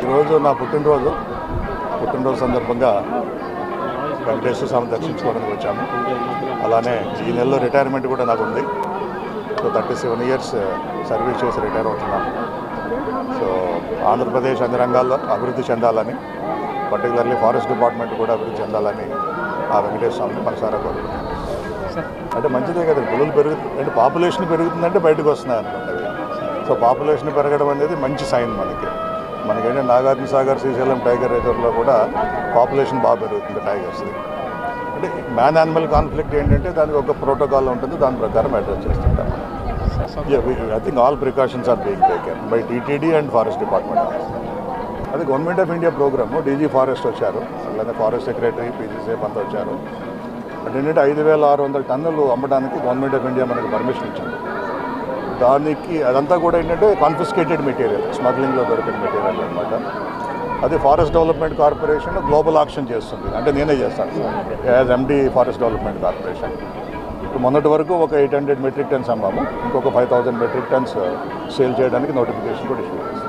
ఈరోజు నా పుట్టినరోజు పుట్టినరోజు సందర్భంగా వెంకటేశ్వర స్వామి దర్శించుకోవడానికి వచ్చాము అలానే ఈ నెలలో రిటైర్మెంట్ కూడా నాకు ఉంది so thirty seven years service చేసి రిటైర్ అవుతున్నాను సో ఆంధ్రప్రదేశ్ అన్ని రంగాల్లో అభివృద్ధి చెందాలని పర్టికులర్లీ ఫారెస్ట్ డిపార్ట్మెంట్ కూడా అభివృద్ధి చెందాలని ఆ వెంకటేశ్వర స్వామిని మనసారా కోరుకుంటున్నాను అంటే మంచిదే కదా పులులు పెరుగు అంటే పాపులేషన్ పెరుగుతుందంటే బయటకు వస్తున్నాయి అనమాట అవి సో పాపులేషన్ పెరగడం అనేది మంచి సైన్ మనకి మనకేంటంటే నాగార్జున సాగర్ శ్రీశైలం టైగర్ రిజర్వ్లో కూడా పాపులేషన్ బాగా పెరుగుతుంది టైగర్స్ది అంటే మ్యాన్ యానిమల్ కాన్ఫ్లిక్ట్ ఏంటంటే దానికి ఒక ప్రోటోకాల్ ఉంటుంది దాని ప్రకారం అడ్రస్ చేస్తుంటాం I think all precautions are being taken by TTD and forest department అది government of India programme DG forest వచ్చారు అలానే ఫారెస్ట్ సెక్రటరీ పీజీసీఎఫ్ అంతా వచ్చారు అంటే ఏంటంటే ఐదు వేల ఆరు వందల టన్నులు అమ్మడానికి గవర్నమెంట్ ఆఫ్ ఇండియా మనకి పర్మిషన్ ఇచ్చింది దానికి అదంతా కూడా ఏంటంటే కాన్ఫిస్కేటెడ్ మెటీరియల్ స్మగ్లింగ్లో దొరికిన మెటీరియల్ అనమాట అది forest development corporation global auction చేస్తుంది అంటే నేనే చేస్తాను as MD forest development corporation ఇప్పుడు మొన్నటి వరకు ఒక ఎయిట్ హండ్రెడ్ మెట్రిక్ టన్స్ అమ్మాము ఇంకొక ఫైవ్ థౌజండ్ మెట్రిక్ టన్స్ సేల్ చేయడానికి నోటిఫికేషన్ కూడా ఇష్యూ చేస్తాం